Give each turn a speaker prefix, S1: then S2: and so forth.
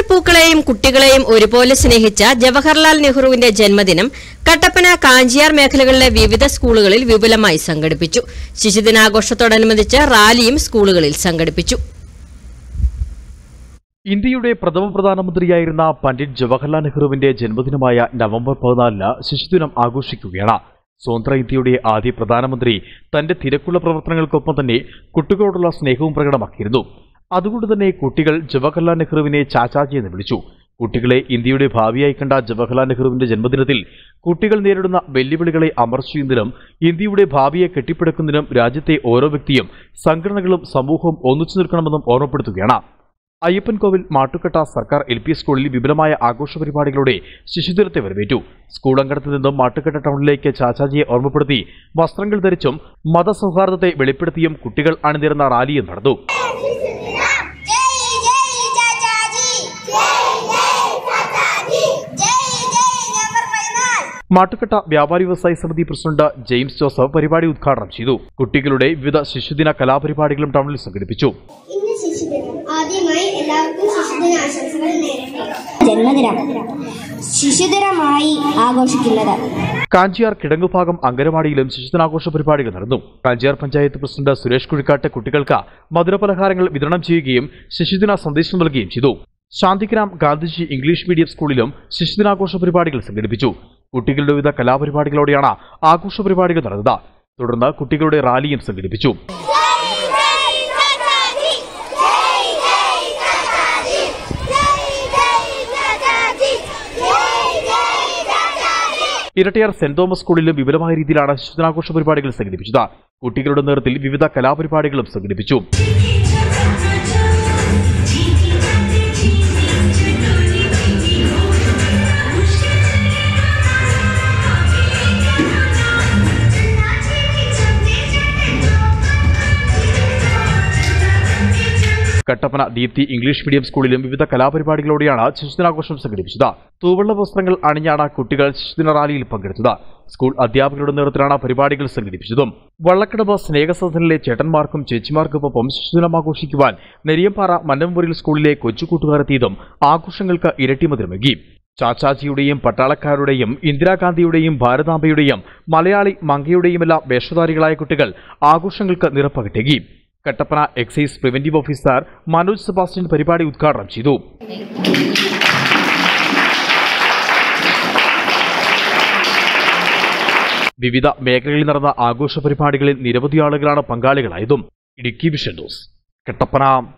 S1: പൂക്കളെയും കുട്ടികളെയും ഒരുപോലെ സ്നേഹിച്ച ജവഹർലാൽ നെഹ്റുവിന്റെ ജന്മദിനം കട്ടപ്പന കാഞ്ചിയാർ മേഖലകളിലെ വിവിധ സ്കൂളുകളിൽ വിപുലമായി സംഘടിപ്പിച്ചു ശിശുദിനാഘോഷത്തോടനുബന്ധിച്ച് റാലിയും സ്കൂളുകളിൽ സംഘടിപ്പിച്ചു
S2: ഇന്ത്യയുടെ പ്രഥമ പ്രധാനമന്ത്രിയായിരുന്ന പണ്ഡിറ്റ് ജവഹർലാൽ നെഹ്റുവിന്റെ ജന്മദിനമായ നവംബർ പതിനാലിന് ശിശുദിനം ആഘോഷിക്കുകയാണ് സ്വതന്ത്ര ഇന്ത്യയുടെ ആദ്യ പ്രധാനമന്ത്രി തന്റെ തിരക്കുള്ള പ്രവർത്തനങ്ങൾക്കൊപ്പം തന്നെ കുട്ടികളോടുള്ള സ്നേഹവും പ്രകടമാക്കിയിരുന്നു അതുകൊണ്ട് തന്നെ കുട്ടികൾ ജവഹർലാൽ നെഹ്റുവിനെ ചാച്ചാജി എന്ന് വിളിച്ചു കുട്ടികളെ ഇന്ത്യയുടെ ഭാവിയായി കണ്ട ജവഹർലാൽ നെഹ്റുവിന്റെ ജന്മദിനത്തിൽ കുട്ടികൾ നേരിടുന്ന വെല്ലുവിളികളെ അമർച്ചയുന്നതിനും ഇന്ത്യയുടെ ഭാവിയെ കെട്ടിപ്പടുക്കുന്നതിനും രാജ്യത്തെ ഓരോ വ്യക്തിയും സംഘടനകളും സമൂഹവും ഒന്നിച്ചു നിൽക്കണമെന്നും ഓർമ്മപ്പെടുത്തുകയാണ് അയ്യപ്പൻകോവിൽ മാട്ടുക്കട്ട സർക്കാർ എൽ പി സ്കൂളിൽ വിപുലമായ ആഘോഷ പരിപാടികളോടെ ശിശുദിനത്തെ വരവേറ്റു സ്കൂൾ അങ്കണത്തിൽ നിന്നും മാട്ടുക്കട്ട ടൗണിലേക്ക് ചാച്ചാജിയെ ഓർമ്മപ്പെടുത്തി വസ്ത്രങ്ങൾ ധരിച്ചും മതസൗഹാർദ്ദത്തെ വെളിപ്പെടുത്തിയും കുട്ടികൾ അണിനിരുന്ന റാലിയും നടന്നു
S3: जय जय चाचा जी जय जय चाचा जी जय जय नंबर पहनाल
S2: മാട്ടുക്കട്ട വ്യാപാരി വ്യവസായ സമിതി പ്രസിഡന്റ് ജെയിംസ് ജോസഫ് പരിപാടി ഉദ്ഘാടനം ചെയ്തു കുട്ടികളുടെ വിവിധ ശിശുദിന കലാപരിപാടികളും ടൗണിൽ സംഘടിപ്പിച്ചു
S3: ഇന്ന് ശിശുദിനം ആദ്യമായി എല്ലാവർക്കും ശിശുദിന ആശംസകൾ നേരട്ടെ
S4: ജന്മദിനം ശിശുദിനമായി ആഘോഷിക്കുന്നത്
S2: കാഞ്ചിയാർ കിടങ്ങുഭാഗം അങ്കനവാടിയിലും ശിശുദിനാഘോഷ പരിപാടികൾ നടന്നു കാഞ്ചിയാർ പഞ്ചായത്ത് പ്രസിഡന്റ് സുരേഷ് കുഴിക്കാട്ട് കുട്ടികൾക്ക് മധുരപലഹാരങ്ങൾ വിതരണം ചെയ്യുകയും ശിശുദിന സന്ദേശം നൽകുകയും ചെയ്തു ശാന്തിഗ്രാം ഗാന്ധിജി ഇംഗ്ലീഷ് മീഡിയം സ്കൂളിലും ശിശുദിനാഘോഷ പരിപാടികൾ സംഘടിപ്പിച്ചു കുട്ടികളുടെ വിവിധ കലാപരിപാടികളോടെയാണ് ആഘോഷ പരിപാടികൾ നടന്നത് തുടർന്ന് കുട്ടികളുടെ റാലിയും സംഘടിപ്പിച്ചു ഇരട്ടിയാർ സെന്റ് തോമസ് സ്കൂളിലും വിപുലമായ രീതിയിലാണ് ശിശുദിനാഘോഷ പരിപാടികൾ സംഘടിപ്പിച്ചത് കുട്ടികളുടെ നേതൃത്വത്തിൽ വിവിധ കലാപരിപാടികളും സംഘടിപ്പിച്ചു കട്ടപ്പന ദീപ്തി ഇംഗ്ലീഷ് മീഡിയം സ്കൂളിലും വിവിധ കലാപരിപാടികളോടെയാണ് ശിശുദിനാഘോഷം സംഘടിപ്പിച്ചത് തൂവെള്ള വസ്ത്രങ്ങൾ അണിഞ്ഞാണ് കുട്ടികൾ ശിശുദിന റാലിയിൽ പങ്കെടുത്തത് സ്കൂൾ അധ്യാപകരുടെ നേതൃത്വത്തിലാണ് പരിപാടികൾ സംഘടിപ്പിച്ചതും വള്ളക്കടവ് സ്നേഹസദനിലെ ചേട്ടന്മാർക്കും ചേച്ചിമാർക്കുമൊപ്പം ശിശുദിനം ആഘോഷിക്കുവാൻ നെരിയമ്പാറ മന്നമ്പൂരിൽ സ്കൂളിലെ കൊച്ചുകൂട്ടുകാരെത്തിയതും ആഘോഷങ്ങൾക്ക് ഇരട്ടി മധുരമേകി ചാച്ചാജിയുടെയും പട്ടാളക്കാരുടെയും ഇന്ദിരാഗാന്ധിയുടെയും ഭാരതാംബയുടെയും മലയാളി മങ്കയുടെയുമെല്ലാം വേഷധാരികളായ കുട്ടികൾ ആഘോഷങ്ങൾക്ക് നിറപ്പകിട്ടേകി Kattappana excise preventive officer Manoj Sebastian പരിപാടി ഉദ്ഘാടനം ചെയ്തു വിവിധ മേഖലകളിൽ നടന്ന ആഘോഷ പരിപാടികളിൽ നിരവധി ആളുകളാണ് പങ്കാളികളായതും ഇടുക്കി വിഷൻ ന്യൂസ് കട്ടപ്പന